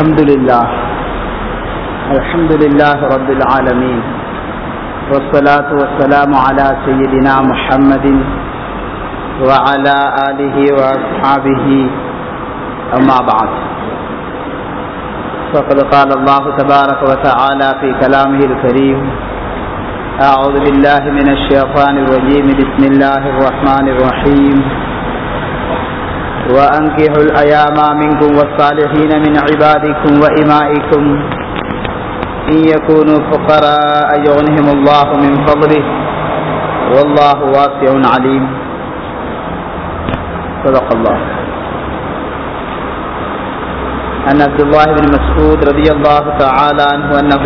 الحمد لله الحمد لله رب العالمين والصلاة والسلام على سيدنا محمد وعلى آله وأصحابه أما بعد فقد قال الله تبارك وتعالى في كلامه الكريم أعوذ بالله من الشيطان الرجيم بسم الله الرحمن الرحيم وأنكحوا الأيام منكم والصالحين من عبادكم وإمائكم إن يكونوا فقراء يغنهم الله من فضله والله واسع عليم صدق الله عن عبد الله بن مسعود رضي الله تعالى عنه أنه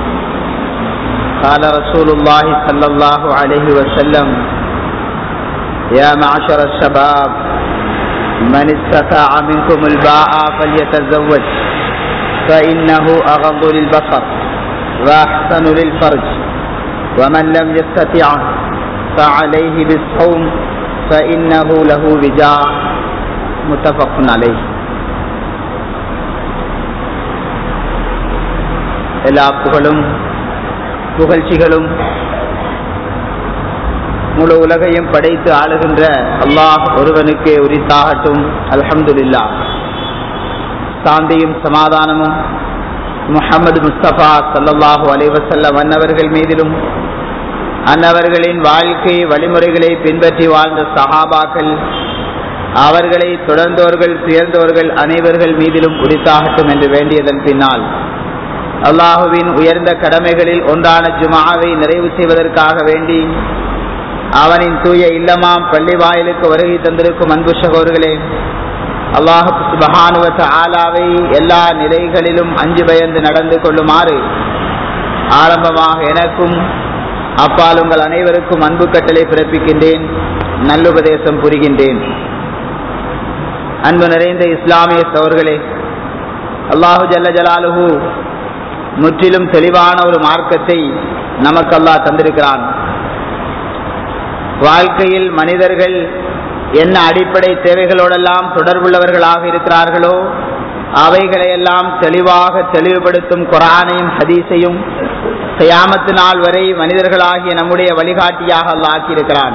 قال رسول الله صلى الله عليه وسلم يا معشر الشباب من استطاع منكم الباء فليتزوج فإنه أغض للبصر وأحسن للفرج ومن لم يستطع فعليه بالصوم فإنه له وجاء متفق عليه எல்லா புகழும் புகழ்ச்சிகளும் முழு உலகையும் படைத்து ஆளுகின்ற அல்லாஹ் ஒருவனுக்கே உரித்தாகட்டும் அல்ஹம்துலில்லா சாந்தியும் சமாதானமும் முஹம்மது முஸ்தபா சல்லல்லாஹு அலைவசல்லம் அன்னவர்கள் மீதிலும் அன்னவர்களின் வாழ்க்கை வழிமுறைகளை பின்பற்றி வாழ்ந்த சஹாபாக்கள் அவர்களை தொடர்ந்தோர்கள் துயர்ந்தோர்கள் அனைவர்கள் மீதிலும் உரித்தாகட்டும் என்று வேண்டியதன் பின்னால் அல்லாஹுவின் உயர்ந்த கடமைகளில் ஒன்றான ஜுமாவை நிறைவு செய்வதற்காக வேண்டி அவனின் தூய இல்லமாம் பள்ளி வாயிலுக்கு வருகை தந்திருக்கும் அன்பு சகோதர்களே அல்லாஹு சுபஹானுவத்த ஆலாவை எல்லா நிலைகளிலும் அஞ்சு பயந்து நடந்து கொள்ளுமாறு ஆரம்பமாக எனக்கும் அப்பால் உங்கள் அனைவருக்கும் அன்பு கட்டளை பிறப்பிக்கின்றேன் நல்லுபதேசம் புரிகின்றேன் அன்பு நிறைந்த இஸ்லாமிய சோர்களே அல்லாஹு ஜல்ல ஜலாலுஹு முற்றிலும் தெளிவான ஒரு மார்க்கத்தை நமக்கு அல்லாஹ் தந்திருக்கிறான் வாழ்க்கையில் மனிதர்கள் என்ன அடிப்படை தேவைகளோடெல்லாம் தொடர்புள்ளவர்களாக இருக்கிறார்களோ அவைகளையெல்லாம் தெளிவாக தெளிவுபடுத்தும் குரானையும் ஹதீஸையும் செய்யாமத்து நாள் வரை மனிதர்களாகிய நம்முடைய வழிகாட்டியாக அல்ல ஆக்கியிருக்கிறான்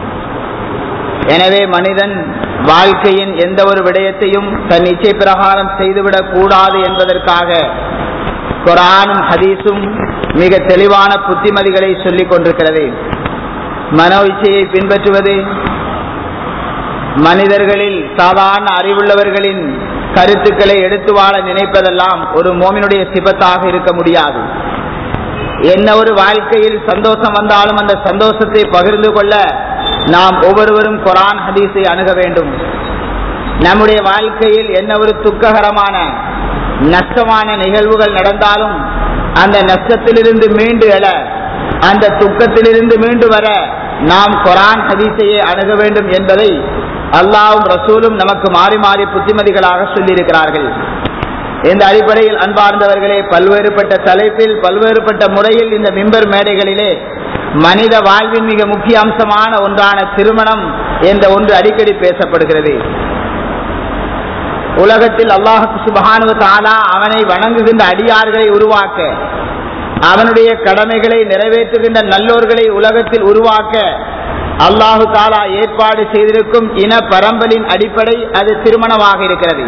எனவே மனிதன் வாழ்க்கையின் எந்த ஒரு விடயத்தையும் தன் இச்சை பிரகாரம் செய்துவிடக் கூடாது என்பதற்காக குரானும் ஹதீஸும் மிக தெளிவான புத்திமதிகளை சொல்லிக் கொண்டிருக்கிறது மனோ இச்சையை பின்பற்றுவது மனிதர்களில் சாதாரண அறிவுள்ளவர்களின் கருத்துக்களை எடுத்து வாழ நினைப்பதெல்லாம் ஒரு மோமினுடைய சிபத்தாக இருக்க முடியாது என்ன ஒரு வாழ்க்கையில் சந்தோஷம் வந்தாலும் அந்த சந்தோஷத்தை பகிர்ந்து கொள்ள நாம் ஒவ்வொருவரும் குரான் ஹதீஸை அணுக வேண்டும் நம்முடைய வாழ்க்கையில் என்ன ஒரு துக்ககரமான நஷ்டமான நிகழ்வுகள் நடந்தாலும் அந்த நஷ்டத்திலிருந்து மீண்டு எழ அந்த துக்கத்திலிருந்து மீண்டு வர நாம் குரான் ஹதீஸையே அணுக வேண்டும் என்பதை அல்லாவும் ரசூலும் நமக்கு மாறி மாறி புத்திமதிகளாக சொல்லியிருக்கிறார்கள் இந்த அடிப்படையில் அன்பார்ந்தவர்களே பல்வேறுபட்ட தலைப்பில் பல்வேறுபட்ட முறையில் இந்த மிம்பர் மேடைகளிலே மனித வாழ்வின் மிக முக்கிய அம்சமான ஒன்றான திருமணம் என்ற ஒன்று அடிக்கடி பேசப்படுகிறது உலகத்தில் அல்லாஹு சுபஹானு தாலா அவனை வணங்குகின்ற அடியார்களை உருவாக்க அவனுடைய கடமைகளை நிறைவேற்றுகின்ற நல்லோர்களை உலகத்தில் உருவாக்க அல்லாஹு தாலா ஏற்பாடு செய்திருக்கும் இன பரம்பலின் அடிப்படை அது திருமணமாக இருக்கிறது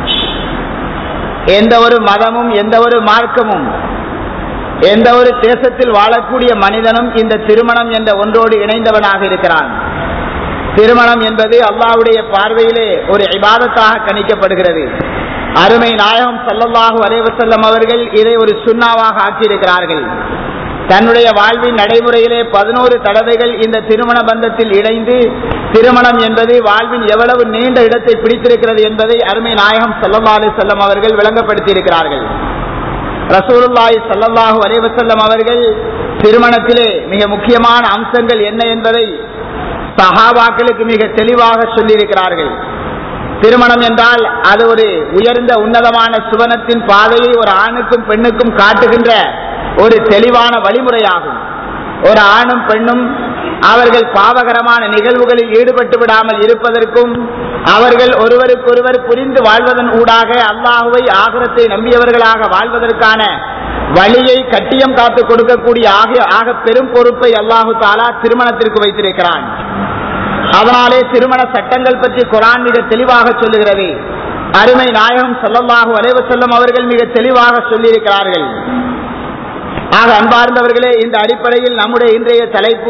எந்த ஒரு மதமும் எந்த ஒரு மார்க்கமும் எந்த ஒரு தேசத்தில் வாழக்கூடிய மனிதனும் இந்த திருமணம் என்ற ஒன்றோடு இணைந்தவனாக இருக்கிறான் திருமணம் என்பது அல்லாவுடைய பார்வையிலே ஒரு இபாதத்தாக கணிக்கப்படுகிறது அருமை நாயகம் சல்லல்லாஹு அலைவசல்லம் அவர்கள் இதை ஒரு சுண்ணாவாக ஆக்கியிருக்கிறார்கள் தன்னுடைய வாழ்வின் நடைமுறையிலே பதினோரு தடவைகள் இந்த திருமண பந்தத்தில் இணைந்து திருமணம் என்பது வாழ்வின் எவ்வளவு நீண்ட இடத்தை பிடித்திருக்கிறது என்பதை அருமை நாயகம் சல்லல்லா அலி செல்லம் அவர்கள் விளங்கப்படுத்தி இருக்கிறார்கள் ரசூலுல்லாய் சல்லல்லாஹு அலைவசல்லம் அவர்கள் திருமணத்திலே மிக முக்கியமான அம்சங்கள் என்ன என்பதை சஹாபாக்களுக்கு மிக தெளிவாக சொல்லியிருக்கிறார்கள் திருமணம் என்றால் அது ஒரு உயர்ந்த உன்னதமான சுவனத்தின் பாதையை ஒரு ஆணுக்கும் பெண்ணுக்கும் காட்டுகின்ற ஒரு தெளிவான வழிமுறையாகும் ஒரு ஆணும் பெண்ணும் அவர்கள் பாவகரமான நிகழ்வுகளில் ஈடுபட்டு விடாமல் இருப்பதற்கும் அவர்கள் ஒருவருக்கொருவர் புரிந்து வாழ்வதன் ஊடாக அல்லாஹுவை ஆகரத்தை நம்பியவர்களாக வாழ்வதற்கான வழியை கட்டியம் காத்து கொடுக்கக்கூடிய ஆக ஆக பெரும் பொறுப்பை அல்லாஹு தாலா திருமணத்திற்கு வைத்திருக்கிறான் அதனாலே திருமண சட்டங்கள் பற்றி குரான் மிக தெளிவாக சொல்லுகிறது அருமை நாயகம் சொல்லல்லாஹு அலைவ செல்லும் அவர்கள் மிக தெளிவாக சொல்லியிருக்கிறார்கள் ஆக அன்பார்ந்தவர்களே இந்த அடிப்படையில் நம்முடைய இன்றைய தலைப்பு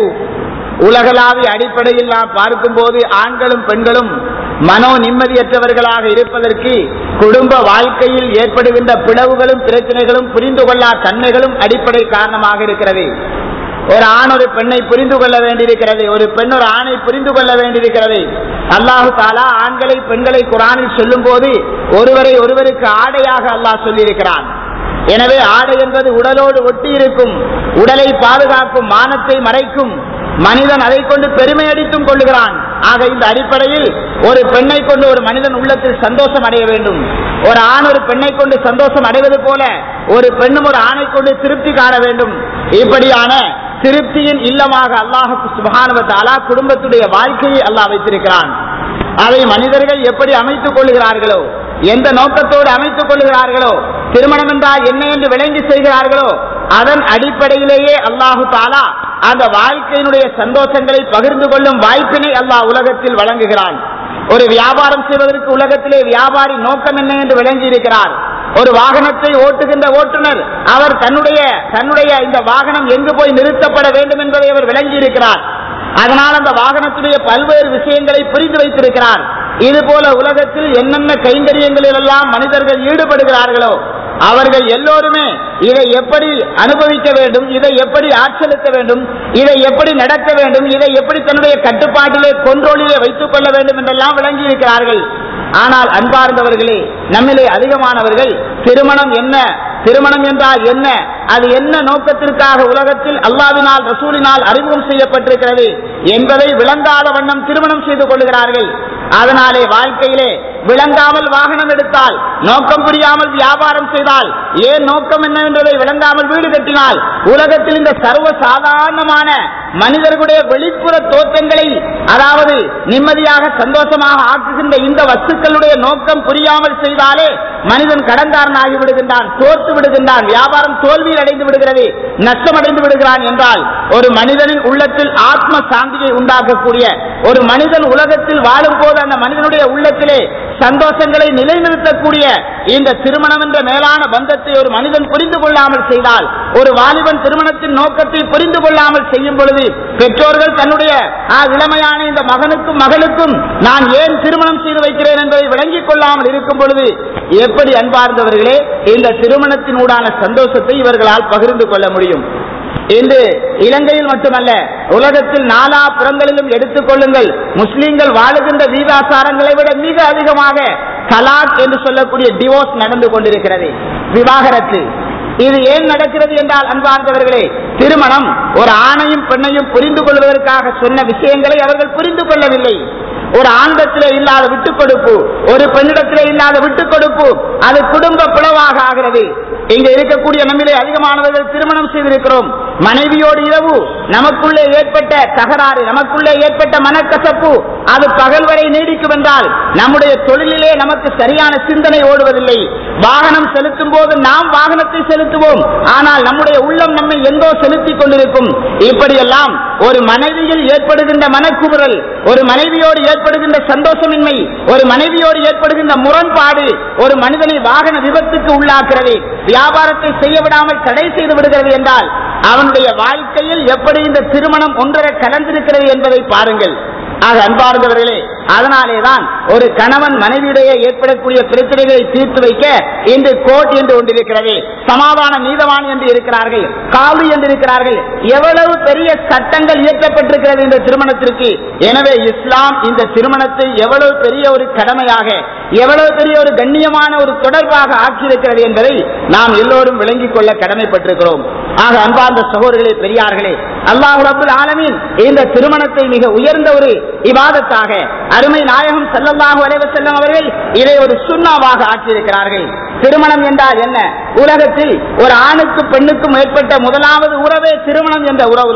உலகளாவிய அடிப்படையில் நாம் பார்க்கும்போது ஆண்களும் பெண்களும் மனோ நிம்மதியற்றவர்களாக இருப்பதற்கு குடும்ப வாழ்க்கையில் ஏற்படுகின்ற பிளவுகளும் பிரச்சனைகளும் புரிந்து கொள்ளா தன்மைகளும் அடிப்படை காரணமாக இருக்கிறது ஒரு ஆண் ஒரு பெண்ணை புரிந்து கொள்ள வேண்டியிருக்கிறது ஒரு பெண் ஒரு ஆணை புரிந்து கொள்ள வேண்டியிருக்கிறது அல்லாஹு தாலா ஆண்களை பெண்களை குரானில் சொல்லும் போது ஒருவரை ஒருவருக்கு ஆடையாக அல்லாஹ் சொல்லியிருக்கிறான் எனவே ஆடை என்பது உடலோடு ஒட்டி இருக்கும் உடலை பாதுகாக்கும் மானத்தை மறைக்கும் மனிதன் அதை கொண்டு பெருமை அடித்தும் கொள்ளுகிறான் ஆக இந்த அடிப்படையில் ஒரு பெண்ணை கொண்டு ஒரு மனிதன் உள்ளத்தில் சந்தோஷம் அடைய வேண்டும் ஒரு ஆண் ஒரு பெண்ணை கொண்டு சந்தோஷம் அடைவது போல ஒரு பெண்ணும் ஒரு ஆணை கொண்டு திருப்தி காண வேண்டும் இப்படியான திருப்தியின் இல்லமாக அல்லாஹுக்கு சுபானுவத்தாலா குடும்பத்துடைய வாழ்க்கையை அல்லாஹ் வைத்திருக்கிறான் அதை மனிதர்கள் எப்படி அமைத்துக் கொள்கிறார்களோ எந்த நோக்கத்தோடு அமைத்துக் கொள்கிறார்களோ திருமணம் என்றால் என்ன என்று விளங்கி செய்கிறார்களோ அதன் அடிப்படையிலேயே அல்லாஹு தாலா அந்த வாழ்க்கையினுடைய சந்தோஷங்களை பகிர்ந்து கொள்ளும் வாய்ப்பினை அல்லாஹ் உலகத்தில் வழங்குகிறான் ஒரு வியாபாரம் செய்வதற்கு உலகத்திலே வியாபாரி நோக்கம் என்ன என்று விளங்கி இருக்கிறார் ஒரு வாகனத்தை ஓட்டுகின்ற ஓட்டுநர் அவர் தன்னுடைய தன்னுடைய இந்த வாகனம் எங்கு போய் நிறுத்தப்பட வேண்டும் என்பதை அவர் விளங்கி இருக்கிறார் அதனால் அந்த வாகனத்துடைய பல்வேறு விஷயங்களை புரிந்து வைத்திருக்கிறார் இது போல உலகத்தில் என்னென்ன கைங்கரியங்களில் எல்லாம் மனிதர்கள் ஈடுபடுகிறார்களோ அவர்கள் எல்லோருமே இதை எப்படி அனுபவிக்க வேண்டும் இதை எப்படி ஆட்செலுத்த வேண்டும் இதை எப்படி நடக்க வேண்டும் இதை எப்படி தன்னுடைய கட்டுப்பாட்டிலே கொன்றோலிலே வைத்துக் கொள்ள வேண்டும் என்றெல்லாம் விளங்கி இருக்கிறார்கள் ஆனால் அன்பார்ந்தவர்களே நம்மிலே அதிகமானவர்கள் திருமணம் என்ன திருமணம் என்றால் என்ன அது என்ன நோக்கத்திற்காக உலகத்தில் அல்லாவினால் ரசூலினால் அறிமுகம் செய்யப்பட்டிருக்கிறது என்பதை விளங்காத வண்ணம் திருமணம் செய்து கொள்கிறார்கள் அதனாலே வாழ்க்கையிலே விளங்காமல் வாகனம் எடுத்தால் நோக்கம் புரியாமல் வியாபாரம் செய்தால் ஏன் நோக்கம் என்ன என்பதை விளங்காமல் வீடு கட்டினால் உலகத்தில் இந்த சர்வ சாதாரணமான மனிதர்களுடைய வெளிப்புற தோற்றங்களை அதாவது நிம்மதியாக சந்தோஷமாக ஆக்குகின்ற இந்த வஸ்துக்களுடைய நோக்கம் புரியாமல் செய்தாலே மனிதன் கடன்காரன் ஆகி விடுகின்றான் தோற்று விடுகின்றான் வியாபாரம் தோல்வியில் அடைந்து விடுகிறது நஷ்டம் அடைந்து விடுகிறான் என்றால் ஒரு மனிதனின் உள்ளத்தில் ஆத்ம சாந்தியை உண்டாக்கக்கூடிய ஒரு மனிதன் உலகத்தில் வாழும் போது அந்த மனிதனுடைய உள்ளத்திலே சந்தோஷங்களை நிலைநிறுத்தக்கூடிய இந்த திருமணம் என்ற மேலான பந்தத்தை ஒரு மனிதன் புரிந்து கொள்ளாமல் செய்தால் ஒரு வாலிபன் திருமணத்தின் நோக்கத்தை புரிந்து கொள்ளாமல் செய்யும் பொழுது பெற்றோர்கள் தன்னுடைய ஆ, இளமையான இந்த மகனுக்கும் மகளுக்கும் நான் ஏன் திருமணம் செய்து வைக்கிறேன் என்பதை விளங்கிக் கொள்ளாமல் இருக்கும் பொழுது எப்படி அன்பார்ந்தவர்களே இந்த திருமணத்தின் ஊடான சந்தோஷத்தை இவர்களால் பகிர்ந்து கொள்ள முடியும் இன்று இலங்கையில் மட்டுமல்ல உலகத்தில் நாலா புறங்களிலும் எடுத்துக் கொள்ளுங்கள் முஸ்லிம்கள் வாழுகின்ற வீதாசாரங்களை விட மிக அதிகமாக தலாக் என்று சொல்லக்கூடிய டிவோர்ஸ் நடந்து கொண்டிருக்கிறது விவாகரத்து இது ஏன் நடக்கிறது என்றால் அன்பார்ந்தவர்களே திருமணம் ஒரு ஆணையும் பெண்ணையும் புரிந்து கொள்வதற்காக சொன்ன விஷயங்களை அவர்கள் புரிந்து கொள்ளவில்லை ஒரு ஆண்டத்திலே இல்லாத விட்டுக் கொடுப்பு ஒரு பெண்ணிடத்திலே இல்லாத விட்டுக் கொடுப்பு அது குடும்ப பிளவாக ஆகிறது இங்க இருக்கக்கூடிய நம்மிலே அதிகமானவர்கள் திருமணம் செய்திருக்கிறோம் மனைவியோடு இரவு நமக்குள்ளே ஏற்பட்ட தகராறு நமக்குள்ளே ஏற்பட்ட மனக்கசப்பு அது பகல் வரை நீடிக்கும் என்றால் நம்முடைய தொழிலிலே நமக்கு சரியான சிந்தனை ஓடுவதில்லை வாகனம் செலுத்தும் போது நாம் வாகனத்தை செலுத்துவோம் ஆனால் நம்முடைய உள்ளம் நம்மை எங்கோ செலுத்திக் கொண்டிருக்கும் இப்படியெல்லாம் ஒரு மனைவியில் ஏற்படுகின்ற மனக்குமுறல் ஒரு மனைவியோடு ஏற்படுகின்ற சந்தோஷமின்மை ஒரு மனைவியோடு ஏற்படுகின்ற முரண்பாடு ஒரு மனிதனை வாகன விபத்துக்கு உள்ளாக்கிறது வியாபாரத்தை செய்ய விடாமல் தடை செய்து விடுகிறது என்றால் அவனுடைய வாழ்க்கையில் எப்படி இந்த திருமணம் ஒன்றரை கலந்திருக்கிறது என்பதை பாருங்கள் ஆக அன்பார்ந்தவர்களே அதனாலேதான் ஒரு கணவன் மனைவியிடையே ஏற்படக்கூடிய பிரச்சனைகளை தீர்த்து வைக்க இன்று கோர்ட் என்று ஒன்றிருக்கிறது சமாதான நீதவான் என்று இருக்கிறார்கள் காவி என்று இருக்கிறார்கள் எவ்வளவு பெரிய சட்டங்கள் இயற்றப்பட்டிருக்கிறது இந்த திருமணத்திற்கு எனவே இஸ்லாம் இந்த திருமணத்தை எவ்வளவு பெரிய ஒரு கடமையாக எவ்வளவு பெரிய ஒரு கண்ணியமான ஒரு தொடர்பாக ஆக்கியிருக்கிறது என்பதை நாம் எல்லோரும் விளங்கிக் கொள்ள கடமைப்பட்டிருக்கிறோம் ஆக அன்பார்ந்த சகோதரர்களே பெரியார்களே அல்லாஹ் ரபுல் ஆலமீன் இந்த திருமணத்தை மிக உயர்ந்த ஒரு இவாதத்தாக அருமை நாயகம் ஸல்லல்லாஹு அலைஹி வஸல்லம் அவர்கள் இதை ஒரு சுண்ணாவாக ஆக்கியிருக்கிறார்கள் திருமணம் என்றால் என்ன உலகத்தில் ஒரு ஆணுக்கு பெண்ணுக்கும் ஏற்பட்ட முதலாவது உறவே திருமணம் என்ற உறவுதான்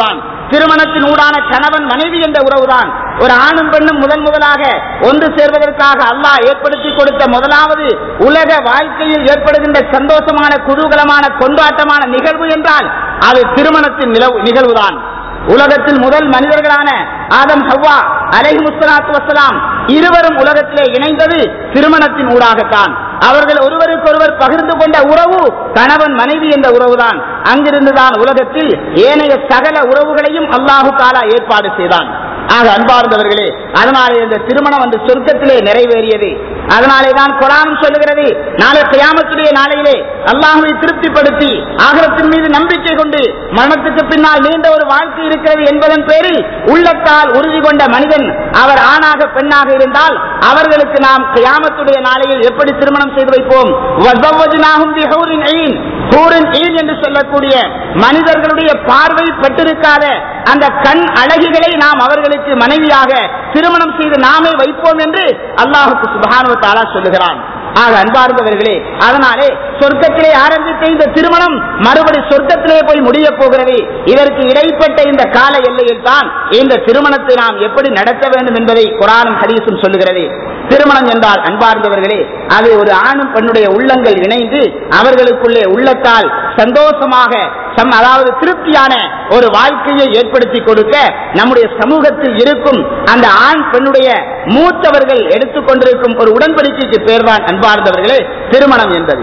திருமணத்தின் ஊடான கணவன் மனைவி என்ற உறவுதான் ஒரு ஆணும் பெண்ணும் முதன் முதலாக ஒன்று சேர்வதற்காக அல்லாஹ் ஏற்படுத்தி கொடுத்த முதலாவது உலக வாழ்க்கையில் ஏற்படுகின்ற சந்தோஷமான குதூகலமான கொண்டாட்டமான நிகழ்வு என்றால் அது திருமணத்தின் நிலவு- நிகழ்வுதான் உலகத்தில் முதல் மனிதர்களான ஆதம் ஹவ்வா அலைஹி முஸ்லாத்து வசலாம் இருவரும் உலகத்திலே இணைந்தது திருமணத்தின் ஊடாகத்தான் அவர்கள் ஒருவருக்கொருவர் பகிர்ந்து கொண்ட உறவு கணவன் மனைவி என்ற உறவுதான் அங்கிருந்துதான் உலகத்தில் ஏனைய சகல உறவுகளையும் அல்லாஹு தாலா ஏற்பாடு செய்தான் ஆக அன்பார்ந்தவர்களே அதனாலே இந்த திருமணம் அந்த சொர்க்கத்திலே நிறைவேறியது அதனாலே தான் குரானும் சொல்லுகிறது நாளை கியாமத்துடைய நாளையிலே அல்லாஹுவை திருப்திப்படுத்தி ஆகரத்தின் மீது நம்பிக்கை கொண்டு மரணத்துக்கு பின்னால் நீண்ட ஒரு வாழ்க்கை இருக்கிறது என்பதன் பேரில் உள்ளத்தால் உறுதி கொண்ட மனிதன் அவர் ஆணாக பெண்ணாக இருந்தால் அவர்களுக்கு நாம் கியாமத்துடைய நாளையில் எப்படி திருமணம் செய்து வைப்போம் வஸவ்வஜ்னாஹும் பிஹூரின் ஈன். ஹூரின் ஈன் என்று சொல்லக்கூடிய மனிதர்களுடைய பார்வை பெற்றிருக்காத அந்த கண் அழகிகளை நாம் அவர்களுக்கு மனைவியாக திருமணம் செய்து நாமே வைப்போம் என்று அல்லாஹுக்கு சுபஹானுவ தாலா சொல்லுகிறான் ஆக அன்பார்ந்தவர்களே அதனாலே சொர்க்கத்திலே ஆரம்பித்த இந்த திருமணம் மறுபடி சொர்க்கத்திலே போய் முடிய போகிறது இதற்கு இடைப்பட்ட இந்த கால எல்லையில் தான் இந்த திருமணத்தை நாம் எப்படி நடத்த வேண்டும் என்பதை குரானும் ஹதீஸும் சொல்லுகிறது திருமணம் என்றால் அன்பார்ந்தவர்களே அது ஒரு ஆணும் பெண்ணுடைய உள்ளங்கள் இணைந்து அவர்களுக்குள்ளே உள்ளத்தால் சந்தோஷமாக சம் அதாவது திருப்தியான ஒரு வாழ்க்கையை ஏற்படுத்தி கொடுக்க நம்முடைய சமூகத்தில் இருக்கும் அந்த ஆண் பெண்ணுடைய மூத்தவர்கள் எடுத்துக்கொண்டிருக்கும் ஒரு உடன்படிக்கைக்கு பேர்தான் அன்பார்ந்தவர்களே திருமணம் என்பது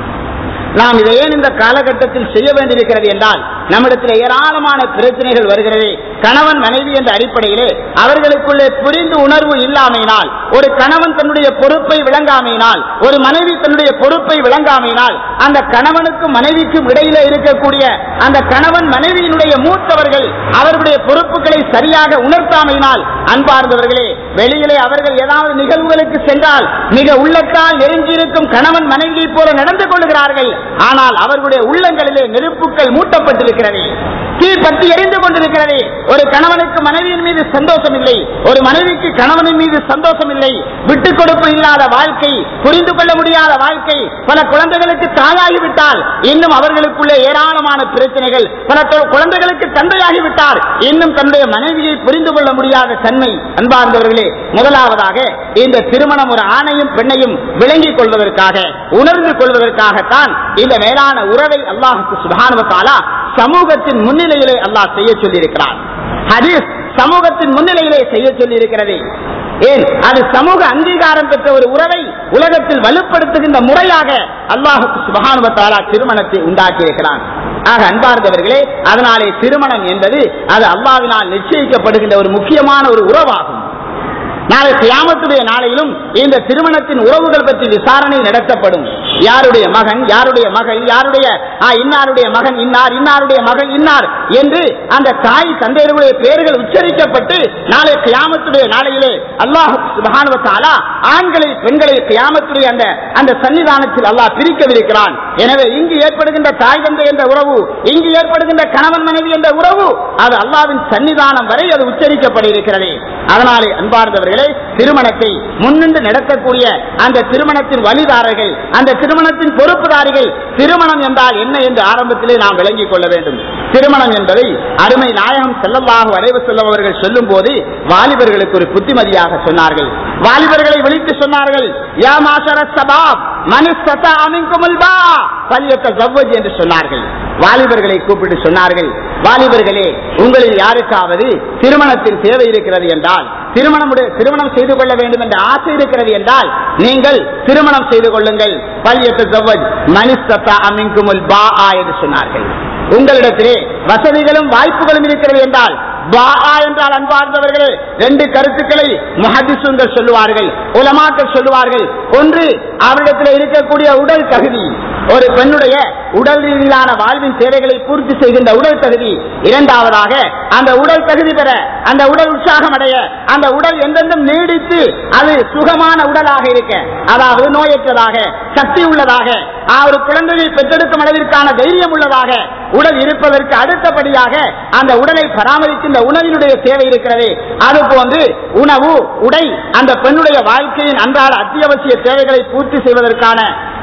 நாம் இதை ஏன் இந்த காலகட்டத்தில் செய்ய வேண்டியிருக்கிறது என்றால் நம்மிடத்தில் ஏராளமான பிரச்சனைகள் வருகிறது கணவன் மனைவி என்ற அடிப்படையிலே அவர்களுக்குள்ளே புரிந்து உணர்வு இல்லாமையினால் ஒரு கணவன் தன்னுடைய பொறுப்பை விளங்காமையினால் ஒரு மனைவி தன்னுடைய பொறுப்பை விளங்காமையினால் அந்த கணவனுக்கும் மனைவிக்கும் இடையிலே இருக்கக்கூடிய அந்த கணவன் மனைவியினுடைய மூத்தவர்கள் அவர்களுடைய பொறுப்புகளை சரியாக உணர்த்தாமையினால் அன்பார்ந்தவர்களே வெளியிலே அவர்கள் ஏதாவது நிகழ்வுகளுக்கு சென்றால் மிக உள்ளத்தால் நெருங்கியிருக்கும் கணவன் மனைவியை போல நடந்து கொள்கிறார்கள் ஆனால் அவர்களுடைய உள்ளங்களிலே நெருப்புகள் மூட்டப்பட்டிருக்கிறது தீ பற்றி எரிந்து கொண்டிருக்கிறது ஒரு கணவனுக்கு மனைவியின் மீது சந்தோஷம் இல்லை ஒரு மனைவிக்கு கணவனின் மீது சந்தோஷம் இல்லை விட்டுக் கொடுப்பு இல்லாத வாழ்க்கை புரிந்து கொள்ள முடியாத வாழ்க்கை பல குழந்தைகளுக்கு தாயாகிவிட்டால் இன்னும் அவர்களுக்குள்ளே ஏராளமான பிரச்சனைகள் பல தொ- குழந்தைகளுக்கு தந்தையாகிவிட்டார் இன்னும் தன்னுடைய மனைவியை புரிந்து கொள்ள முடியாத தன்மை அன்பார்ந்தவர்களே முதலாவதாக இந்த திருமணம் ஒரு ஆணையும் பெண்ணையும் விளங்கிக் கொள்வதற்காக உணர்ந்து கொள்வதற்காகத்தான் இந்த மேலான உறவை அல்லாஹுக்கு சுபானுவத்தாலா சமூகத்தின் முன்னிலையிலே அல்லாஹ் செய்ய சொல்லியிருக்கிறார் ஹதீஸ் சமூகத்தின் முன்னிலையிலே செய்ய சொல்லியிருக்கிறது ஏன் அது சமூக அங்கீகாரம் பெற்ற ஒரு உறவை உலகத்தில் வலுப்படுத்துகின்ற முறையாக அல்லாஹுக்கு சுபகானுவத்தாலா திருமணத்தை உண்டாக்கி இருக்கிறான் ஆக அன்பார்ந்தவர்களே அதனாலே திருமணம் என்பது அது அல்லாவினால் நிச்சயிக்கப்படுகின்ற ஒரு முக்கியமான ஒரு உறவாகும் நாளை கியாமத்துடைய நாளையிலும் இந்த திருமணத்தின் உறவுகள் பற்றி விசாரணை நடத்தப்படும் யாருடைய மகன் யாருடைய மகள் யாருடைய ஆ, இன்னாருடைய மகன் இன்னார் இன்னாருடைய மகன் இன்னார் என்று அந்த தாய் தந்தையர்களுடைய பெயர்கள் உச்சரிக்கப்பட்டு நாளை கியாமத்துடைய நாளையிலே அல்லாஹ் சுபஹானுவத்தாலா ஆண்களை பெண்களை கியாமத்துடைய அந்த அந்த சன்னிதானத்தில் அல்லாஹ் பிரிக்கவிருக்கிறான் எனவே இங்கு ஏற்படுகின்ற தாய் தந்தை என்ற உறவு இங்கு ஏற்படுகின்ற கணவன் மனைவி என்ற உறவு அது அல்லாவின் சன்னிதானம் வரை அது உச்சரிக்கப்பட இருக்கிறது அதனாலே அன்பார்ந்தவர்களே திருமணத்தை முன்னின்று நடத்தக்கூடிய அந்த திருமணத்தின் வழிதாரர்கள் அந்த திருமணத்தின் பொறுப்புதாரிகள் திருமணம் என்றால் என்ன என்று ஆரம்பத்திலே நாம் விளங்கிக் கொள்ள வேண்டும் திருமணம் என்பதை அருமை நாயகம் செல்லல்லாக வரைவு செல்லும் அவர்கள் சொல்லும் போது வாலிபர்களுக்கு ஒரு புத்திமதியாக சொன்னார்கள் வாலிபர்களை விழித்து சொன்னார்கள் யா மாசர சபாப் மனுஷத்தா அமைக்குமுல் பா பல்யத்த ஜவ்வஜ் என்று சொன்னார்கள் வாலிபர்களை கூப்பிட்டு சொன்னார்கள் வாலிபர்களே உங்களில் யாருக்காவது திருமணத்தின் தேவை இருக்கிறது என்றால் திருமணம் உடைய- திருமணம் செய்து கொள்ள வேண்டும் என்ற ஆசை இருக்கிறது என்றால் நீங்கள் திருமணம் செய்து கொள்ளுங்கள் பல்யத்த ஜவ்வஜ் மனுஷத்தா அமைக்குமுல் பா என்று சொன்னார்கள் உங்களிடத்திலே வசதிகளும் வாய்ப்புகளும் இருக்கிறது என்றால் பாஆ என்றால் அன்பார்ந்தவர்களே ரெண்டு கருத்துக்களை முஹதிசுங்கள் சொல்லுவார்கள் உலமாக்கள் சொல்லுவார்கள் ஒன்று அவரிடத்தில் இருக்கக்கூடிய உடல் தகுதி ஒரு பெண்ணுடைய உடல் ரீதியிலான வாழ்வின் தேவைகளை பூர்த்தி செய்கின்ற உடல் தகுதி இரண்டாவதாக அந்த உடல் தகுதி பெற அந்த உடல் உற்சாகம் அடைய அந்த உடல் எந்தெந்தும் நீடித்து அது சுகமான உடலாக இருக்க அதாவது நோயற்றதாக சக்தி உள்ளதாக ஆ, ஒரு குழந்தையை பெற்றெடுக்கும் அளவிற்கான தைரியம் உள்ளதாக உடல் இருப்பதற்கு அடுத்தபடியாக அந்த உடலை பராமரிக்கின்ற உணவினுடைய தேவை இருக்கிறது அது போன்று உணவு உடை அந்த பெண்ணுடைய வாழ்க்கையின் அன்றாட அத்தியாவசிய தேவைகளை பூர்த்தி செய்வதற்கான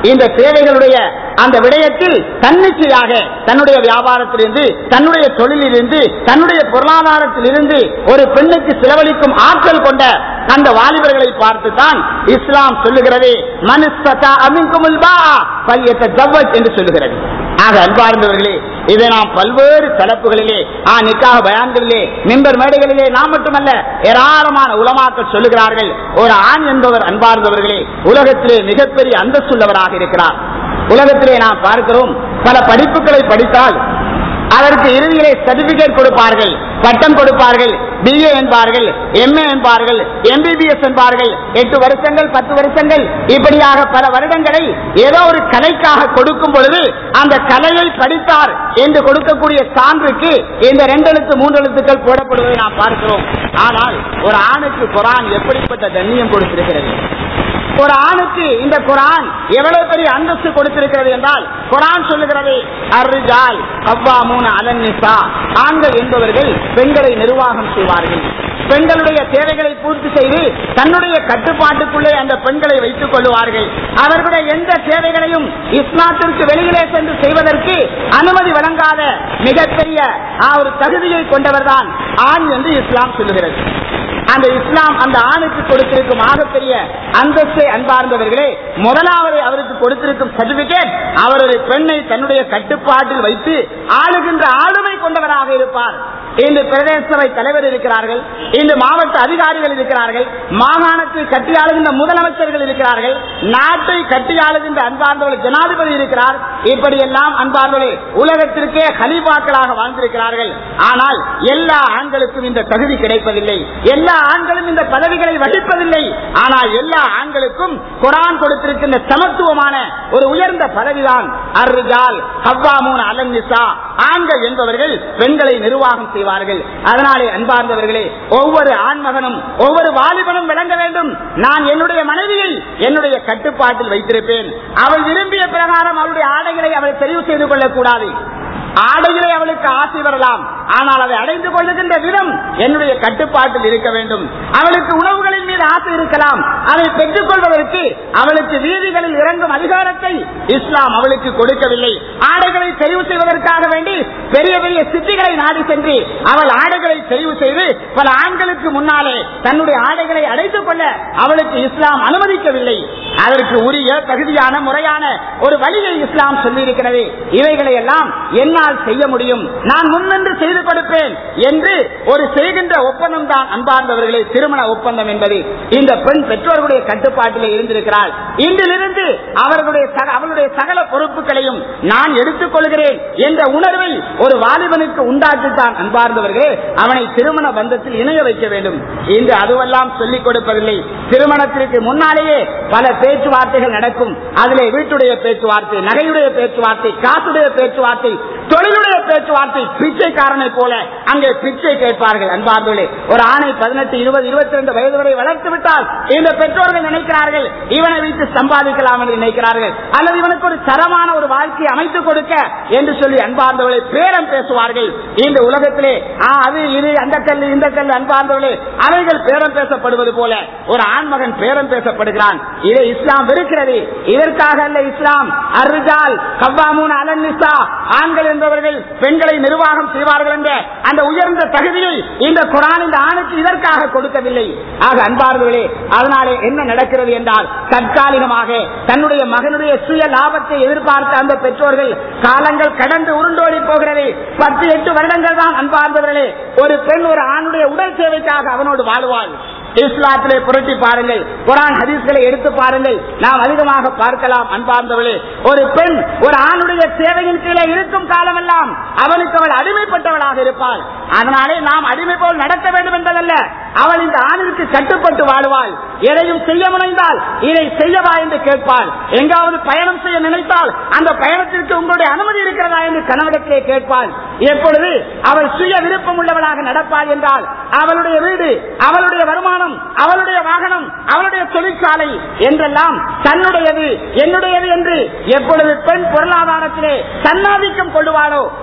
இந்த தேவைகளுடைய அந்த விடயத்தில் தன்னிச்சையாக தன்னுடைய வியாபாரத்திலிருந்து தன்னுடைய தொழிலிலிருந்து தன்னுடைய பொருளாதாரத்திலிருந்து ஒரு பெண்ணுக்கு செலவழிக்கும் ஆற்றல் கொண்ட அந்த வாலிபர்களை பார்த்து தான் இஸ்லாம் சொல்லுகிறது மனுஸ்தா அமின்குமுல் பா பல்யத்த ஜவ்வத் என்று சொல்லுகிறது ஆக அன்பார்ந்தவர்களே இதை நாம் பல்வேறு தலைப்புகளிலே ஆ நிக்காக பயான்களிலே மிம்பர் மேடைகளிலே நாம் மட்டுமல்ல ஏராளமான உலமாக்கள் சொல்லுகிறார்கள் ஒரு ஆண் என்பவர் அன்பார்ந்தவர்களே உலகத்திலே மிகப்பெரிய அந்தஸ்துள்ளவராக இருக்கிறார் உலகத்திலே நாம் பார்க்கிறோம் பல படிப்புகளை படித்தால் அதற்கு இறுதியிலே சர்டிபிகேட் கொடுப்பார்கள் பட்டம் கொடுப்பார்கள் பிஏ என்பார்கள் எம்ஏ என்பார்கள் எம்பிபிஎஸ் என்பார்கள் எட்டு வருஷங்கள் பத்து வருஷங்கள் இப்படியாக பல வருடங்களை ஏதோ ஒரு கலைக்காக கொடுக்கும் பொழுது அந்த கலையை படித்தார் என்று கொடுக்கக்கூடிய சான்றுக்கு இந்த ரெண்டு எழுத்து மூன்று எழுத்துக்கள் போடப்படுவதை நாம் பார்க்கிறோம் ஆனால் ஒரு ஆணுக்கு குரான் எப்படிப்பட்ட தண்ணியம் கொடுத்திருக்கிறது ஒரு ஆணுக்கு இந்த குரான் எவ்வளவு பெரிய அந்தஸ்து கொடுத்திருக்கிறது என்றால் குரான் சொல்லுகிறது அருஜால் அவ்வா மூணு அலன்னிசா ஆண்கள் என்பவர்கள் பெண்களை நிர்வாகம் செய்வார்கள் பெண்களுடைய தேவைகளை பூர்த்தி செய்து தன்னுடைய கட்டுப்பாட்டுக்குள்ளே அந்த பெண்களை வைத்துக் கொள்வார்கள் அவர்களுடைய எந்த தேவைகளையும் இஸ்லாத்திற்கு வெளியிலே சென்று செய்வதற்கு அனுமதி வழங்காத மிகப்பெரிய ஆ, ஒரு தகுதியை கொண்டவர்தான் ஆண் என்று இஸ்லாம் சொல்லுகிறது அந்த இஸ்லாம் அந்த ஆணுக்கு கொடுத்திருக்கும் ஆகப்பெரிய அந்தஸ்தை அன்பார்ந்தவர்களே முதலாவது அவருக்கு கொடுத்திருக்கும் சர்டிபிகேட் அவருடைய பெண்ணை தன்னுடைய கட்டுப்பாட்டில் வைத்து ஆளுகின்ற ஆளுமை கொண்டவராக இருப்பார் இன்று பிரதேச சபை தலைவர் இருக்கிறார்கள் இன்று மாவட்ட அதிகாரிகள் இருக்கிறார்கள் மாகாணத்தை கட்டியாளுகின்ற முதலமைச்சர்கள் இருக்கிறார்கள் நாட்டை கட்டியாளுகின்ற அன்பார்ந்தவர்கள் ஜனாதிபதி இருக்கிறார் இப்படியெல்லாம் அன்பார்ந்தவர்கள் உலகத்திற்கே கலிபாக்களாக வாழ்ந்திருக்கிறார்கள் ஆனால் எல்லா ஆண்களுக்கும் இந்த தகுதி கிடைப்பதில்லை எல்லா ஆண்களும் இந்த பதவிகளை வகிப்பதில்லை ஆனால் எல்லா ஆண்களுக்கும் குரான் கொடுத்திருக்கின்ற சமத்துவமான ஒரு உயர்ந்த பதவிதான் அர்ரிஜால் ஹவ்வாமூன் அலன்னிசா ஆண்கள் என்பவர்கள் பெண்களை நிர்வாகம் செய்வார்கள் அதனாலே அன்பார்ந்தவர்களே ஒவ்வொரு ஆண்மகனும் ஒவ்வொரு வாலிபனும் விளங்க வேண்டும் நான் என்னுடைய மனைவியை என்னுடைய கட்டுப்பாட்டில் வைத்திருப்பேன் அவள் விரும்பிய பிரகாரம் அவளுடைய ஆடைகளை அவள் தெரிவு செய்து கொள்ளக்கூடாது ஆடைகளை அவளுக்கு ஆசை வரலாம் ஆனால் அதை அடைந்து கொள்ளுகின்ற விதம் என்னுடைய கட்டுப்பாட்டில் இருக்க வேண்டும் அவளுக்கு உணவுகளின் மீது ஆசை இருக்கலாம் அதை பெற்றுக் கொள்வதற்கு அவளுக்கு வீதிகளில் இறங்கும் அதிகாரத்தை இஸ்லாம் அவளுக்கு கொடுக்கவில்லை ஆடைகளை தெரிவு செய்வதற்காக வேண்டி பெரிய பெரிய சிட்டிகளை நாடி சென்று அவள் ஆடைகளை தெரிவு செய்து பல ஆண்களுக்கு முன்னாலே தன்னுடைய ஆடைகளை அடைத்துக் கொள்ள அவளுக்கு இஸ்லாம் அனுமதிக்கவில்லை அதற்கு உரிய தகுதியான முறையான ஒரு வழியை இஸ்லாம் சொல்லியிருக்கிறது இவைகளை எல்லாம் என்னால் செய்ய முடியும் நான் முன்னின்று செய்து கொடுப்பேன் என்று ஒரு செய்கின்ற ஒப்பந்தம் தான் அன்பார்ந்தவர்களே திருமண ஒப்பந்தம் என்பது இந்த பெண் பெற்றோர்களுடைய கட்டுப்பாட்டிலே இருந்திருக்கிறாள் இன்றிலிருந்து அவர்களுடைய சக- அவளுடைய சகல பொறுப்புகளையும் நான் எடுத்துக் கொள்கிறேன் என்ற உணர்வை ஒரு வாலிபனுக்கு உண்டாக்கித்தான் அன்பார்ந்தவர்களே அவனை திருமண பந்தத்தில் இணைய வைக்க வேண்டும் இன்று அதுவெல்லாம் சொல்லிக் கொடுப்பதில்லை திருமணத்திற்கு முன்னாலேயே பல பேச்சுவார்த்தைகள் நடக்கும் அதிலே வீட்டுடைய பேச்சுவார்த்தை நகையுடைய பேச்சுவார்த்தை காசுடைய பேச்சுவார்த்தை தொழிலுடைய பேச்சுவார்த்தை பிச்சைக்காரனை போல அங்கே பிச்சை கேட்பார்கள் அன்பார்களே ஒரு ஆணை பதினெட்டு இருபது இருபத்தி ரெண்டு வயது வரை வளர்த்து விட்டால் இந்த பெற்றோர்கள் நினைக்கிறார்கள் இவனை வைத்து சம்பாதிக்கலாம் என்று நினைக்கிறார்கள் அல்லது இவனுக்கு ஒரு தரமான ஒரு வாழ்க்கையை அமைத்துக் கொடுக்க என்று சொல்லி அன்பார்ந்தவர்களை பேரம் பேசுவார்கள் இந்த உலகத்திலே ஆ, அது இது அந்த கல் இந்த கல் அன்பார்ந்தவர்களே அவைகள் பேரம் பேசப்படுவது போல ஒரு ஆண்மகன் பேரம் பேசப்படுகிறான் இதை இஸ்லாம் வெறுக்கிறது இதற்காக அல்ல இஸ்லாம் அர்ஜால் கவ்வாமூன் அலன்னிசா ஆண்கள் என்பவர்கள் பெண்களை நிர்வாகம் செய்வார்கள் என்ற அந்த உயர்ந்த தகுதியை இந்த குரான் இந்த ஆணுக்கு இதற்காக கொடுக்கவில்லை ஆக அன்பார்களே அதனாலே என்ன நடக்கிறது என்றால் தற்காலிகமாக தன்னுடைய மகனுடைய சுய லாபத்தை எதிர்பார்த்த அந்த பெற்றோர்கள் காலங்கள் கடந்து உருண்டோடி போகிறது பத்து எட்டு வருடங்கள் தான் அன்பார்ந்தவர்களே ஒரு பெண் ஒரு ஆணுடைய உடல் சேவைக்காக அவனோடு வாழ்வாள் இஸ்லாத்திலே புரட்டி பாருங்கள் குரான் ஹதீஸ்களை எடுத்து பாருங்கள் நாம் அதிகமாக பார்க்கலாம் அன்பார்ந்தவளே ஒரு பெண் ஒரு ஆணுடைய சேவையின் கீழே இருக்கும் காலமெல்லாம் அவனுக்கு அவள் அடிமைப்பட்டவளாக இருப்பாள் அதனாலே நாம் அடிமை போல் நடத்த வேண்டும் என்பதல்ல அவள் இந்த ஆணிற்கு கட்டுப்பட்டு வாழ்வாள் எதையும் செய்ய முனைந்தால் இதை செய்யவா என்று கேட்பாள் எங்காவது பயணம் செய்ய நினைத்தால் அந்த பயணத்திற்கு உங்களுடைய அனுமதி இருக்கிறதா என்று கணவனிடத்திலே கேட்பாள் எப்பொழுது அவள் சுய விருப்பம் உள்ளவளாக நடப்பாள் என்றால் அவளுடைய வீடு அவளுடைய வருமானம் அவளுடைய வாகனம் அவளுடைய தொழிற்சாலை என்றெல்லாம் தன்னுடையது என்னுடையது என்று எப்பொழுது பெண் பொருளாதாரத்திலே தன்னாதிக்கம் கொள்ளுவாளோ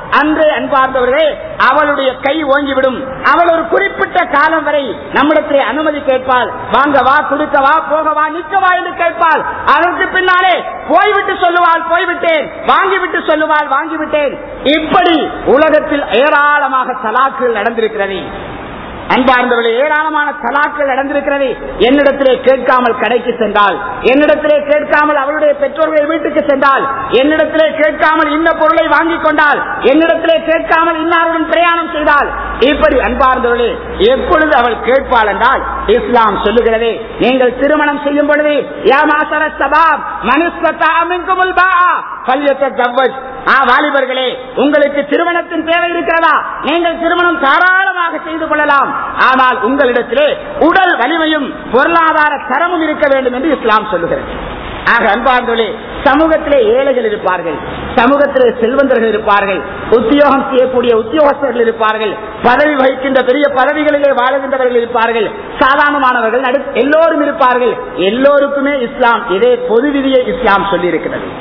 அன்றே அன்பார்ந்தவர்களே அவளுடைய கை ஓங்கிவிடும் அவள் ஒரு குறிப்பிட்ட காலம் வரை நம்மிடத்திலே அனுமதி கேட்பாள் வாங்க வா கொடுக்க வா போக வா நிற்க வா என்று கேட்பாள் அதற்கு பின்னாலே போய்விட்டு சொல்லுவாள் போய்விட்டேன் வாங்கிவிட்டு சொல்லுவாள் வாங்கிவிட்டேன் இப்படி உலகத்தில் ஏராளமாக தலாக்குகள் நடந்திருக்கிறது அன்பார்ந்தவர்களே ஏராளமான தலாக்கள் நடந்திருக்கிறது என்னிடத்திலே கேட்காமல் கடைக்கு சென்றால் என்னிடத்திலே கேட்காமல் அவளுடைய பெற்றோர்களை வீட்டுக்கு சென்றால் என்னிடத்திலே கேட்காமல் இந்த பொருளை வாங்கிக் கொண்டால் என்னிடத்திலே கேட்காமல் இன்னாருடன் பிரயாணம் செய்தால் இப்படி அன்பார்ந்தவர்களே எப்பொழுது அவள் கேட்பாள் என்றால் இஸ்லாம் சொல்லுகிறது நீங்கள் திருமணம் செய்யும் பொழுது யா மாசர சபாப் மனுஸ்வத்தா மின்குமுல் பா பல்யத்த ஜவ்வஜ் ஆ வாலிபர்களே உங்களுக்கு திருமணத்தின் தேவை இருக்கிறதா நீங்கள் திருமணம் தாராளமாக செய்து கொள்ளலாம் ஆனால் உங்களிடத்திலே உடல் வலிமையும் பொருளாதார தரமும் இருக்க வேண்டும் என்று இஸ்லாம் சொல்லுகிறது ஆக அன்பார்ந்தோழே சமூகத்திலே ஏழைகள் இருப்பார்கள் சமூகத்திலே செல்வந்தர்கள் இருப்பார்கள் உத்தியோகம் செய்யக்கூடிய உத்தியோகஸ்தர்கள் இருப்பார்கள் பதவி வகிக்கின்ற பெரிய பதவிகளிலே வாழுகின்றவர்கள் இருப்பார்கள் சாதாரணமானவர்கள் நடு எல்லோரும் இருப்பார்கள் எல்லோருக்குமே இஸ்லாம் இதே பொது விதியை இஸ்லாம் சொல்லி இருக்கிறது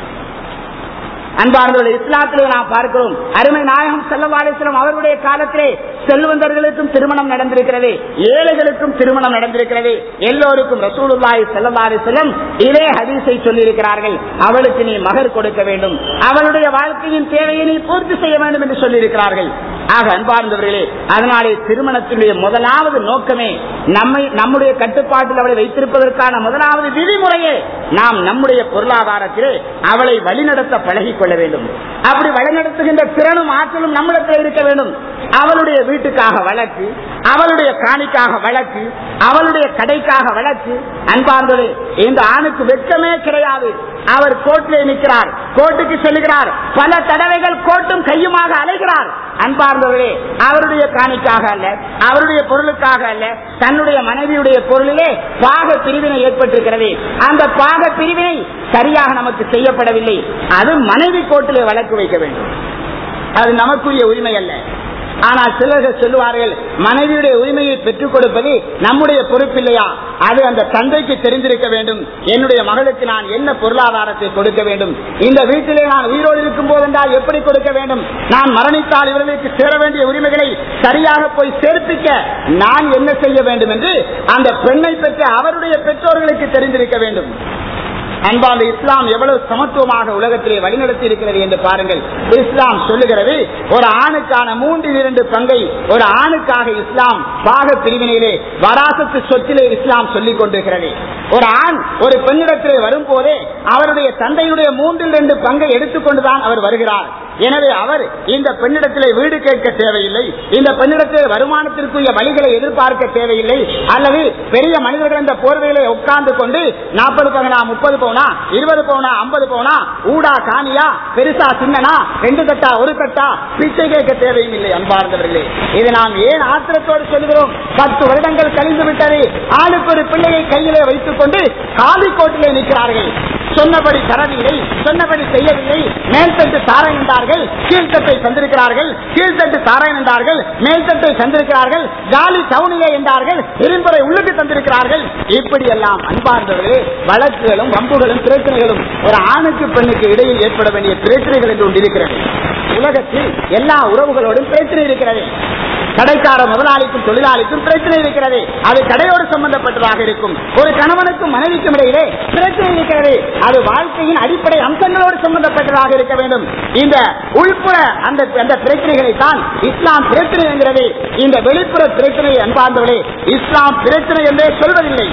அன்பார்ந்தவர்கள் இஸ்லாத்திலே நாம் பார்க்கிறோம் அருமை நாயகம் செல்லவாலேஸ்வரம் அவருடைய காலத்திலே செல்வந்தர்களுக்கும் திருமணம் நடந்திருக்கிறது ஏழைகளுக்கும் திருமணம் நடந்திருக்கிறது எல்லோருக்கும் ரசூலுல்லாஹி செல்லவாலேஸ்வரம் இதே ஹதீஸை சொல்லி இருக்கிறார்கள் அவளுக்கு நீ மகர் கொடுக்க வேண்டும் அவளுடைய வாழ்க்கையின் தேவையை நீ பூர்த்தி செய்ய வேண்டும் என்று சொல்லி இருக்கிறார்கள் ஆக அன்பார்ந்தவர்களே அதனாலே திருமணத்தினுடைய முதலாவது நோக்கமே நம்மை நம்முடைய கட்டுப்பாட்டில் அவளை வைத்திருப்பதற்கான முதலாவது விதிமுறையே நாம் நம்முடைய பொருளாதாரத்திலே அவளை வழிநடத்த பழகிக் கொள்ள வேண்டும் அப்படி வழிநடத்துகின்ற திறனும் ஆற்றலும் நம்மிடத்தில் இருக்க வேண்டும் அவளுடைய வீட்டுக்காக வழக்கு அவளுடைய காணிக்காக வழக்கு அவளுடைய கடைக்காக வழக்கு அன்பார்ந்தது இந்த ஆணுக்கு வெட்கமே கிடையாது அவர் கோர்ட்டிலே நிற்கிறார் கோர்ட்டுக்கு செல்கிறார் பல தடவைகள் கோர்ட்டும் கையுமாக அலைகிறார் அன்பார்ந்தவர்களே அவருடைய காணிக்காக அல்ல அவருடைய பொருளுக்காக அல்ல தன்னுடைய மனைவியுடைய பொருளிலே பாக பிரிவினை ஏற்பட்டிருக்கிறது அந்த பாக பிரிவினை சரியாக நமக்கு செய்யப்படவில்லை அது மனைவி கோர்ட்டிலே வழக்கு வைக்க வேண்டும் அது நமக்குரிய உரிமை அல்ல ஆனால் சிலர்கள் சொல்லுவார்கள் மனைவியுடைய உரிமையை பெற்றுக் கொடுப்பது நம்முடைய பொறுப்பில்லையா அது அந்த தந்தைக்கு தெரிந்திருக்க வேண்டும் என்னுடைய மகளுக்கு நான் என்ன பொருளாதாரத்தை கொடுக்க வேண்டும் இந்த வீட்டிலே நான் உயிரோடு இருக்கும் போதென்றால் எப்படி கொடுக்க வேண்டும் நான் மரணித்தால் இவர்களுக்கு சேர வேண்டிய உரிமைகளை சரியாக போய் சேர்ப்பிக்க நான் என்ன செய்ய வேண்டும் என்று அந்த பெண்ணை பெற்ற அவருடைய பெற்றோர்களுக்கு தெரிந்திருக்க வேண்டும் அன்பாந்த இஸ்லாம் எவ்வளவு சமத்துவமாக உலகத்திலே வழிநடத்தி இருக்கிறது என்று பாருங்கள் இஸ்லாம் சொல்லுகிறது ஒரு ஆணுக்கான மூன்றில் இரண்டு பங்கை ஒரு ஆணுக்காக இஸ்லாம் பாக பிரிவினையிலே வராசத்து சொத்திலே இஸ்லாம் சொல்லிக் கொண்டிருக்கிறது ஒரு ஆண் ஒரு பெண்ணிடத்திலே வரும்போதே அவருடைய தந்தையுடைய மூன்றில் இரண்டு பங்கை எடுத்துக்கொண்டுதான் அவர் வருகிறார் எனவே அவர் இந்த பெண்ணிடத்திலே வீடு கேட்க தேவையில்லை இந்த பெண்ணிடத்திலே வருமானத்திற்குரிய வழிகளை எதிர்பார்க்க தேவையில்லை அல்லது பெரிய மனிதர்கள் இந்த போர்வையிலே உட்கார்ந்து கொண்டு நாற்பது பவுனா முப்பது பவுனா இருபது பவுனா ஐம்பது பவுனா ஊடா காணியா பெருசா சின்னனா ரெண்டு கட்டா ஒரு கட்டா பிச்சை கேட்க தேவையும் இல்லை அன்பார்ந்தவர்களே இது நாம் ஏன் ஆத்திரத்தோடு சொல்கிறோம் பத்து வருடங்கள் கழிந்து விட்டது ஆளுக்கு ஒரு பிள்ளையை கையிலே வைத்துக் கொண்டு காலிக்கோட்டிலே நிற்கிறார்கள் சொன்னபடி தரவில்லை சொன்னபடி செய்யவில்லை மேல்தட்டு தாரம் என்றார்கள் கீழ்த்தட்டை தந்திருக்கிறார்கள் கீழ்த்தட்டு தாரம் என்றார்கள் மேல்தட்டை தந்திருக்கிறார்கள் காலி டவுனிலே என்றார்கள் இரும்புரை உள்ளுக்கு தந்திருக்கிறார்கள் இப்படி எல்லாம் அன்பார்ந்தவர்களே வழக்குகளும் வம்புகளும் பிரச்சனைகளும் ஒரு ஆணுக்கு பெண்ணுக்கு இடையில் ஏற்பட வேண்டிய பிரச்சனைகள் என்று ஒன்று இருக்கிறது உலகத்தில் எல்லா உறவுகளோடும் பிரச்சனை இருக்கிறது கடைக்கார முதலாளிக்கும் தொழிலாளிக்கும் பிரச்சனை இருக்கிறது அது கடையோடு சம்பந்தப்பட்டதாக இருக்கும் ஒரு கணவனுக்கும் மனைவிக்கும் இடையிலே பிரச்சனை இருக்கிறது அது வாழ்க்கையின் அடிப்படை அம்சங்களோடு சம்பந்தப்பட்டதாக இருக்க வேண்டும் இந்த உள்புற அந்த அந்த பிரச்சனைகளை தான் இஸ்லாம் பிரச்சனை என்கிறது இந்த வெளிப்புற பிரச்சனை அன்பார்ந்தவர்களே இஸ்லாம் பிரச்சனை என்றே சொல்வதில்லை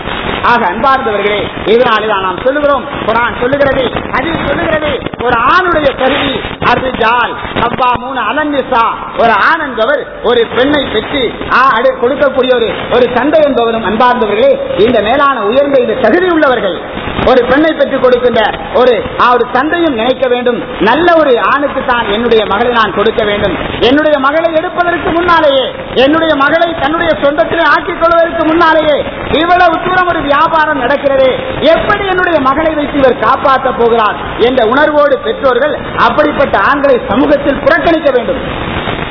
ஆக அன்பார்ந்தவர்களே இதனால்தான் நாம் சொல்லுகிறோம் குரான் சொல்லுகிறது அதில் சொல்லுகிறது ஒரு ஆணுடைய கருவி அது ஜால் அப்பா மூணு அலங்கிசா ஒரு ஆண் என்பவர் ஒரு பெண்ணை பெற்று ஆ, அடு- கொடுக்கக்கூடிய ஒரு ஒரு தந்தை என்பவரும் அன்பார்ந்தவர்களே இந்த மேலான உயர்ந்த இந்த தகுதி உள்ளவர்கள் ஒரு பெண்ணை பெற்றுக் கொடுக்கின்ற ஒரு ஆ, ஒரு தந்தையும் நினைக்க வேண்டும் நல்ல ஒரு ஆணுக்கு தான் என்னுடைய மகளை நான் கொடுக்க வேண்டும் என்னுடைய மகளை எடுப்பதற்கு முன்னாலேயே என்னுடைய மகளை தன்னுடைய சொந்தத்திலே ஆக்கிக் கொள்வதற்கு முன்னாலேயே இவ்வளவு தூரம் ஒரு வியாபாரம் நடக்கிறது எப்படி என்னுடைய மகளை வைத்து இவர் காப்பாற்ற போகிறார் என்ற உணர்வோடு பெற்றோர்கள் அப்படிப்பட்ட ஆண்களை சமூகத்தில் புறக்கணிக்க வேண்டும்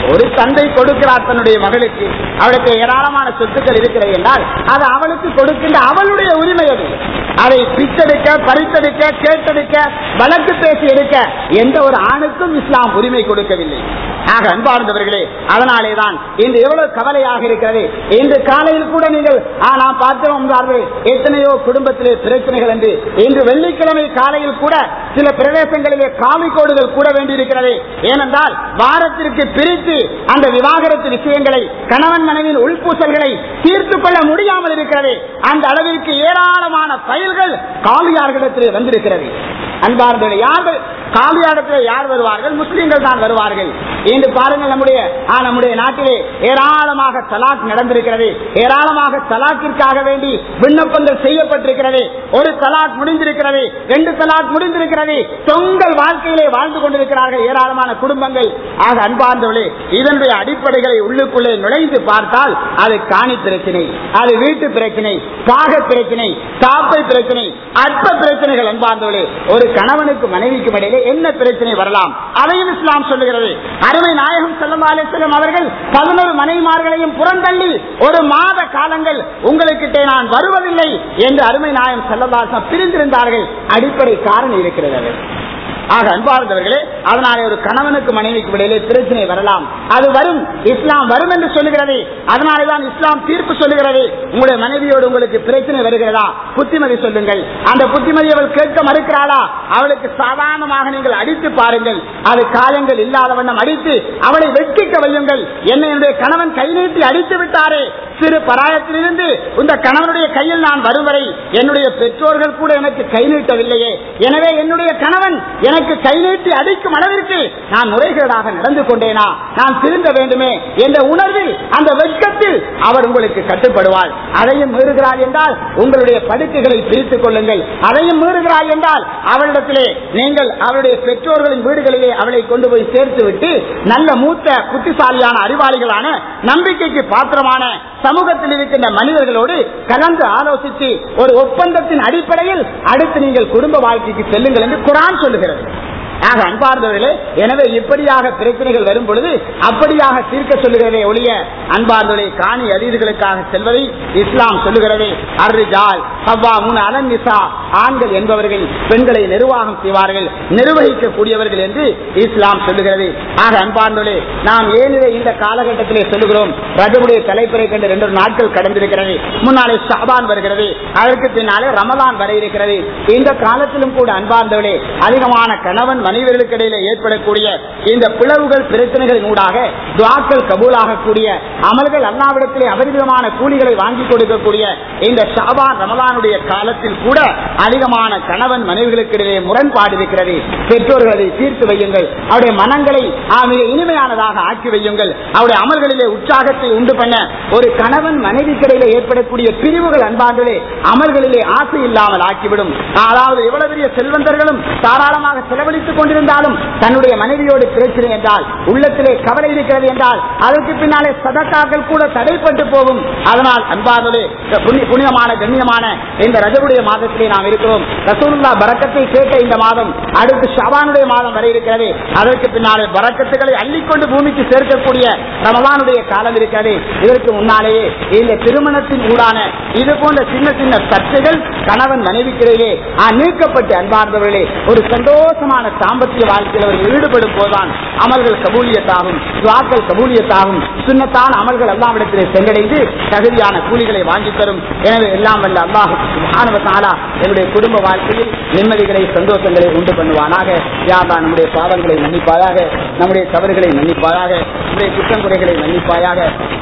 ஒரு தந்தை கொடுக்கிறார் தன்னுடைய மகளுக்கு அவளுக்கு ஏராளமான சொத்துக்கள் இருக்கிறது என்றால் அது அவளுக்கு கொடுக்கின்ற அவளுடைய உரிமை அது அதை பிச்செடுக்க பறித்தெடுக்க கேட்டெடுக்க வழக்கு பேசி எடுக்க எந்த ஒரு ஆணுக்கும் இஸ்லாம் உரிமை கொடுக்கவில்லை ஆக அன்பார்ந்தவர்களே அதனாலே தான் இன்று எவ்வளவு கவலையாக இருக்கிறது இன்று காலையில் கூட நீங்கள் ஆ, நாம் பார்க்கிறோம் என்றார்கள், எத்தனையோ குடும்பத்திலே பிரச்சனைகள் என்று இன்று வெள்ளிக்கிழமை காலையில் கூட சில பிரதேசங்களிலே காவி கோடுகள் கூட வேண்டியிருக்கிறது ஏனென்றால் வாரத்திற்கு பிரித்து அந்த விவாகரத்து விஷயங்களை கணவன் மனைவியின் உள்பூசல்களை தீர்த்துக் கொள்ள முடியாமல் இருக்கிறது அந்த அளவிற்கு ஏராளமான பயல்கள் காவியார்களிடத்திலே வந்திருக்கிறது அன்பார்ந்த யார்கள் காவியாடத்தில் யார் வருவார்கள் முஸ்லிம்கள் தான் வருவார்கள் இன்று பாருங்கள் நம்முடைய ஆ, நம்முடைய நாட்டிலே ஏராளமாக தலாக் நடந்திருக்கிறது ஏராளமாக தலாக்கிற்காக வேண்டி விண்ணப்பங்கள் செய்யப்பட்டிருக்கிறது ஒரு தலாக் முடிந்திருக்கிறது ரெண்டு தலாக் முடிந்திருக்கிறது தொங்கல் வாழ்க்கையிலே வாழ்ந்து கொண்டிருக்கிறார்கள் ஏராளமான குடும்பங்கள் ஆக அன்பார்ந்தவர்களே இதனுடைய அடிப்படைகளை உள்ளுக்குள்ளே நுழைந்து பார்த்தால் அது காணி பிரச்சனை அது வீட்டு பிரச்சனை பாக பிரச்சனை காப்பை பிரச்சனை அற்ப பிரச்சனைகள் அன்பார்ந்தவர்களே ஒரு கணவனுக்கு மனைவிக்கும் இடையிலே என்ன பிரச்சனை வரலாம் அதையும் இஸ்லாம் சொல்லுகிறது அருமை நாயகம் செல்லம் அலிஸ்லம் அவர்கள் பதினோரு மனைவிமார்களையும் புறந்தள்ளி ஒரு மாத காலங்கள் உங்களுக்கிட்டே நான் வருவதில்லை என்று அருமை நாயம் செல்லதாசம் பிரிந்திருந்தார்கள் அடிப்படை காரணம் இருக்கிறது அது. ஆக அன்பார்ந்தவர்களே அதனாலே ஒரு கணவனுக்கு மனைவிக்கு இடையிலே பிரச்சனை வரலாம் அது வரும் இஸ்லாம் வரும் என்று சொல்லுகிறது அதனாலே தான் இஸ்லாம் தீர்ப்பு சொல்லுகிறது உங்களுடைய மனைவியோடு உங்களுக்கு பிரச்சனை வருகிறதா புத்திமதி சொல்லுங்கள் அந்த புத்திமதி அவள் கேட்க மறுக்கிறாளா அவளுக்கு சாதாரணமாக நீங்கள் அடித்து பாருங்கள் அது காயங்கள் இல்லாத வண்ணம் அடித்து அவளை வெட்கிக்க வையுங்கள் என்னை என்னுடைய கணவன் கை நீட்டி அடித்து விட்டாரே சிறு பராயத்திலிருந்து இந்த கணவனுடைய கையில் நான் வரும் வரை என்னுடைய பெற்றோர்கள் கூட எனக்கு கை நீட்டவில்லையே எனவே என்னுடைய கணவன் எனக்கு கை நீட்டி அடிக்கும் அளவிற்கு நான் முறைகேடாக நடந்து கொண்டேனா நான் திருந்த வேண்டுமே என்ற உணர்வில் அந்த வெட்கத்தில் அவர் உங்களுக்கு கட்டுப்படுவாள் அதையும் மீறுகிறாள் என்றால் உங்களுடைய படுக்கைகளை பிரித்துக் கொள்ளுங்கள் அதையும் மீறுகிறாள் என்றால் அவளிடத்திலே நீங்கள் அவருடைய பெற்றோர்களின் வீடுகளிலே அவளை கொண்டு போய் சேர்த்து விட்டு நல்ல மூத்த புத்திசாலியான அறிவாளிகளான நம்பிக்கைக்கு பாத்திரமான சமூகத்தில் இருக்கின்ற மனிதர்களோடு கலந்து ஆலோசித்து ஒரு ஒப்பந்தத்தின் அடிப்படையில் அடுத்து நீங்கள் குடும்ப வாழ்க்கைக்கு செல்லுங்கள் என்று குரான் சொல்லுகிறது ஆக அன்பார்ந்தவர்களே எனவே இப்படியாக பிரச்சனைகள் வரும் பொழுது அப்படியாக தீர்க்க சொல்லுகிறதே ஒழிய அன்பார்ந்தவர்களை காணி அதீதுகளுக்காக செல்வதை இஸ்லாம் சொல்லுகிறது அர்ரிஜால் ஹவ்வா முன் அலன் நிசா ஆண்கள் என்பவர்கள் பெண்களை நிர்வாகம் செய்வார்கள் நிர்வகிக்க கூடியவர்கள் என்று இஸ்லாம் சொல்லுகிறது ஆக அன்பார்ந்தவர்களே நாம் ஏன் இதை இந்த காலகட்டத்திலே சொல்லுகிறோம் ரஜபுடைய தலைப்புரை கண்டு ரெண்டு நாட்கள் கடந்திருக்கிறது முன்னாலே ஷாபான் வருகிறது அதற்கு பின்னாலே ரமலான் வர இருக்கிறது இந்த காலத்திலும் கூட அன்பார்ந்தவர்களே அதிகமான கணவன் மனைவிகளுக்கு இடையில ஏற்படக்கூடிய இந்த பிளவுகள் பிரச்சனைகளின் ஊடாக துவாக்கள் கபூலாகக்கூடிய அமல்கள் அல்லாவிடத்திலே அபரிதமான கூலிகளை வாங்கி கொடுக்கக்கூடிய இந்த ஷாபான் ரமலானுடைய காலத்தில் கூட அதிகமான கணவன் மனைவிகளுக்கு இடையே முரண்பாடு இருக்கிறது பெற்றோர்கள் அதை தீர்த்து வையுங்கள் அவருடைய மனங்களை ஆ, மிக இனிமையானதாக ஆக்கி வையுங்கள் அவருடைய அமல்களிலே உற்சாகத்தை உண்டு பண்ண ஒரு கணவன் மனைவிக்கிடையிலே ஏற்படக்கூடிய பிரிவுகள் அன்பார்களே அமல்களிலே ஆசை இல்லாமல் ஆக்கிவிடும் அதாவது எவ்வளவு பெரிய செல்வந்தர்களும் தாராளமாக செலவழித்துக் கொண்டிருந்தாலும் தன்னுடைய மனைவியோடு பிரச்சனை என்றால் உள்ளத்திலே கவலை இருக்கிறது என்றால் அதற்கு பின்னாலே சதக்காக்கள் கூட தடைப்பட்டு போகும் அதனால் அன்பார்களே புனி- புனிதமான கண்ணியமான இந்த ரஜபுடைய மாதத்திலே நாம் இருக்கிறோம் ரசூலுல்லா பரக்கத்தை கேட்ட இந்த மாதம் அடுத்து ஷபானுடைய மாதம் வரை இருக்கிறது அதற்கு பின்னாலே பரக்கத்துகளை அள்ளிக்கொண்டு பூமிக்கு சேர்க்கக்கூடிய ரமலானுடைய காலம் இருக்கிறது இதற்கு முன்னாலேயே இந்த திருமணத்தின் ஊடான இது போன்ற சின்ன சின்ன சர்ச்சைகள் கணவன் மனைவிக்கிடையிலே ஆ, நீக்கப்பட்டு அன்பார்ந்தவர்களே ஒரு சந்தோஷமான சாம்பத்திய வாழ்க்கையில் அவர்கள் ஈடுபடும் போதுதான் அமல்கள் கபூலியத்தாகும் துவாக்கள் கபூலியத்தாகும் சுண்ணத்தான அமல்கள் எல்லாம் இடத்திலே சென்றடைந்து தகுதியான கூலிகளை வாங்கித் தரும் எனவே எல்லாம் வல்ல அல்லாஹ் சுப்ஹானஹு வ தஆலா என்னுடைய குடும்ப வாழ்க்கையில் நிம்மதிகளை சந்தோஷங்களை உண்டு பண்ணுவானாக யாரா நம்முடைய பாவங்களை மன்னிப்பாயாக நம்முடைய தவறுகளை மன்னிப்பாயாக நம்முடைய குற்றம் குறைகளை மன்னிப்பாயாக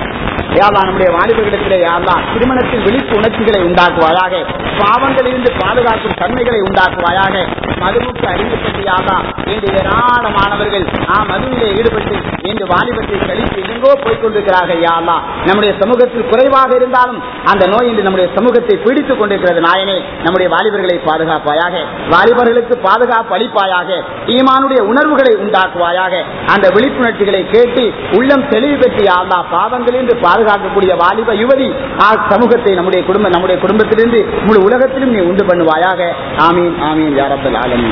யாரா நம்முடைய வாலிபர்களிடத்திலே யாரா திருமணத்தில் விழிப்பு உணர்ச்சிகளை உண்டாக்குவாயாக பாவங்களிலிருந்து பாதுகாக்கும் தன்மைகளை உண்டாக்குவாயாக மதுவுக்கு அறிவிப்பட்டு யாரா இன்று ஏராளமானவர்கள் ஆ மதுவிலே ஈடுபட்டு இன்று வாலிபத்தை கழித்து எங்கோ போய்கொண்டிருக்கிறார்கள் யாரா நம்முடைய சமூகத்தில் குறைவாக இருந்தாலும் அந்த நோய் இன்று நம்முடைய சமூகத்தை பீடித்துக் கொண்டிருக்கிறது நாயனே நம்முடைய வாலிபர்களை பாதுகாப்பாயாக வாலிபர்களுக்கு பாதுகாப்பு அளிப்பாயாக ஈமானுடைய உணர்வுகளை உண்டாக்குவாயாக அந்த விழிப்புணர்ச்சிகளை கேட்டு உள்ளம் தெளிவு பெற்று யாரா பாவங்களிலிருந்து பாதுகாக்கக்கூடிய வாலிப யுவதி ஆ சமூகத்தை நம்முடைய குடும்ப நம்முடைய குடும்பத்திலிருந்து முழு உலகத்திலும் நீ உண்டு பண்ணுவாயாக ஆமீன் ஆமீன் யாரப்பல் ஆலமீன்